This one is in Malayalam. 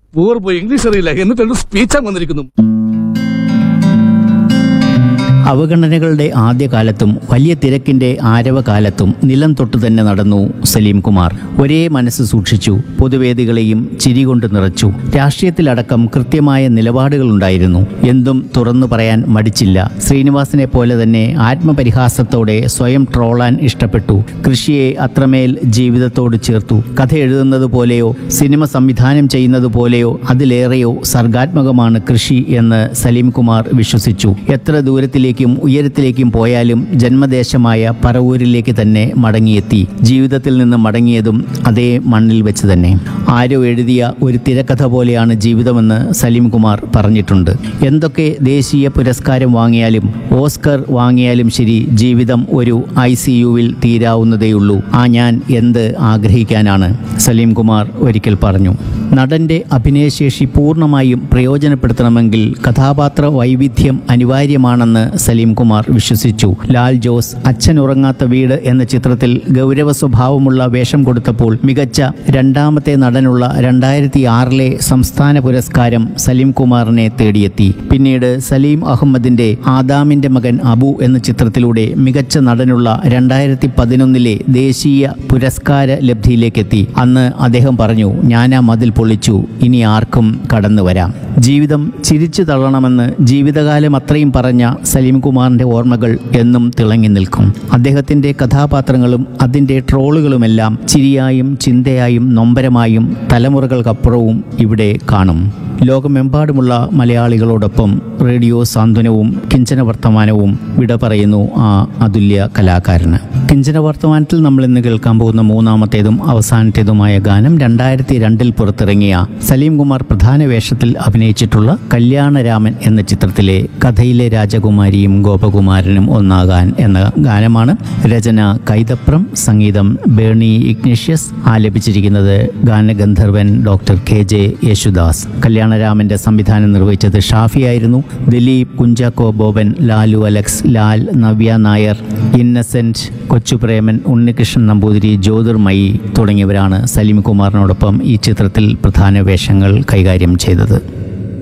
പൂർ പോയി ഇംഗ്ലീഷ് അറിയില്ല എന്നിട്ട് രണ്ട് സ്പീച്ചാ വന്നിരിക്കുന്നു അവഗണനകളുടെ ആദ്യകാലത്തും വലിയ തിരക്കിന്റെ ആരവകാലത്തും നിലം തൊട്ടു തന്നെ നടന്നു സലീം കുമാർ ഒരേ മനസ്സ് സൂക്ഷിച്ചു പൊതുവേദികളെയും ചിരികൊണ്ട് നിറച്ചു രാഷ്ട്രീയത്തിലടക്കം കൃത്യമായ നിലപാടുകളുണ്ടായിരുന്നു എന്തും തുറന്നു പറയാൻ മടിച്ചില്ല ശ്രീനിവാസനെ പോലെ തന്നെ ആത്മപരിഹാസത്തോടെ സ്വയം ട്രോളാൻ ഇഷ്ടപ്പെട്ടു കൃഷിയെ അത്രമേൽ ജീവിതത്തോട് ചേർത്തു കഥ എഴുതുന്നത് പോലെയോ സിനിമ സംവിധാനം ചെയ്യുന്നത് പോലെയോ അതിലേറെയോ സർഗാത്മകമാണ് കൃഷി എന്ന് സലീം കുമാർ വിശ്വസിച്ചു എത്ര ദൂരത്തിലേക്കും ഉയരത്തിലേക്കും പോയാലും ജന്മദേശമായ പറവൂരിലേക്ക് തന്നെ മടങ്ങിയെത്തി ജീവിതത്തിൽ നിന്ന് മടങ്ങിയതും അതേ മണ്ണിൽ വെച്ച് തന്നെ ആരോ എഴുതിയ ഒരു തിരക്കഥ പോലെയാണ് ജീവിതമെന്ന് സലീം കുമാർ പറഞ്ഞിട്ടുണ്ട് എന്തൊക്കെ ദേശീയ പുരസ്കാരം വാങ്ങിയാലും ഓസ്കർ വാങ്ങിയാലും ശരി ജീവിതം ഒരു ഐ സി യുവിൽ തീരാവുന്നതേയുള്ളൂ ആ ഞാൻ എന്ത് ആഗ്രഹിക്കാനാണ് സലീം കുമാർ ഒരിക്കൽ പറഞ്ഞു നടന്റെ അഭിനയശേഷി പൂർണ്ണമായും പ്രയോജനപ്പെടുത്തണമെങ്കിൽ കഥാപാത്ര വൈവിധ്യം അനിവാര്യമാണെന്ന് സലീം കുമാർ വിശ്വസിച്ചു ലാൽ ജോസ് അച്ഛൻ ഉറങ്ങാത്ത വീട് എന്ന ചിത്രത്തിൽ ഗൗരവ സ്വഭാവമുള്ള വേഷം കൊടുത്തപ്പോൾ മികച്ച രണ്ടാമത്തെ നടനുള്ള രണ്ടായിരത്തി ആറിലെ സംസ്ഥാന പുരസ്കാരം സലീം കുമാറിനെ തേടിയെത്തി പിന്നീട് സലീം അഹമ്മദിന്റെ ആദാമിന്റെ മകൻ അബു എന്ന ചിത്രത്തിലൂടെ മികച്ച നടനുള്ള രണ്ടായിരത്തി പതിനൊന്നിലെ ദേശീയ പുരസ്കാര ലബ്ധിയിലേക്കെത്തി അന്ന് അദ്ദേഹം പറഞ്ഞു ഞാൻ ആ മതിൽ പൊളിച്ചു ഇനി ആർക്കും കടന്നു വരാം ജീവിതം ചിരിച്ചു തള്ളണമെന്ന് ജീവിതകാലം അത്രയും പറഞ്ഞ സലീം കുമാറിന്റെ ഓർമ്മകൾ എന്നും തിളങ്ങി നിൽക്കും അദ്ദേഹത്തിന്റെ കഥാപാത്രങ്ങളും അതിന്റെ ട്രോളുകളുമെല്ലാം ചിരിയായും ചിന്തയായും നൊമ്പരമായും തലമുറകൾക്കപ്പുറവും ഇവിടെ കാണും ലോകമെമ്പാടുമുള്ള മലയാളികളോടൊപ്പം റേഡിയോ സാന്ത്വനവും കിഞ്ചന വർത്തമാനവും വിട പറയുന്നു ആ അതുല്യ കലാകാരന് കിഞ്ചന വർത്തമാനത്തിൽ നമ്മൾ ഇന്ന് കേൾക്കാൻ പോകുന്ന മൂന്നാമത്തേതും അവസാനത്തേതുമായ ഗാനം രണ്ടായിരത്തി രണ്ടിൽ പുറത്തിറങ്ങിയ സലീം കുമാർ പ്രധാന വേഷത്തിൽ അഭിനയിച്ചിട്ടുള്ള കല്യാണരാമൻ എന്ന ചിത്രത്തിലെ കഥയിലെ രാജകുമാരിയും ഗോപകുമാരനും ഒന്നാകാൻ എന്ന ഗാനമാണ് രചന കൈതപ്രം സംഗീതം ബേണി ഇഗ്നേഷ്യസ് ആലപിച്ചിരിക്കുന്നത് ഗാനഗന്ധർവൻ ഡോക്ടർ കെ ജെ യേശുദാസ് കല്യാണരാമന്റെ സംവിധാനം നിർവഹിച്ചത് ഷാഫിയായിരുന്നു ദിലീപ് കുഞ്ചാക്കോ ബോബൻ ലാലു അലക്സ് ലാൽ നവ്യ നായർ ഇന്നസെന്റ് കൊച്ചുപ്രേമൻ ഉണ്ണികൃഷ്ണൻ നമ്പൂതിരി ജ്യോതിർമയി തുടങ്ങിയവരാണ് സലീം കുമാറിനോടൊപ്പം ഈ ചിത്രത്തിൽ പ്രധാന വേഷങ്ങൾ കൈകാര്യം ചെയ്തത്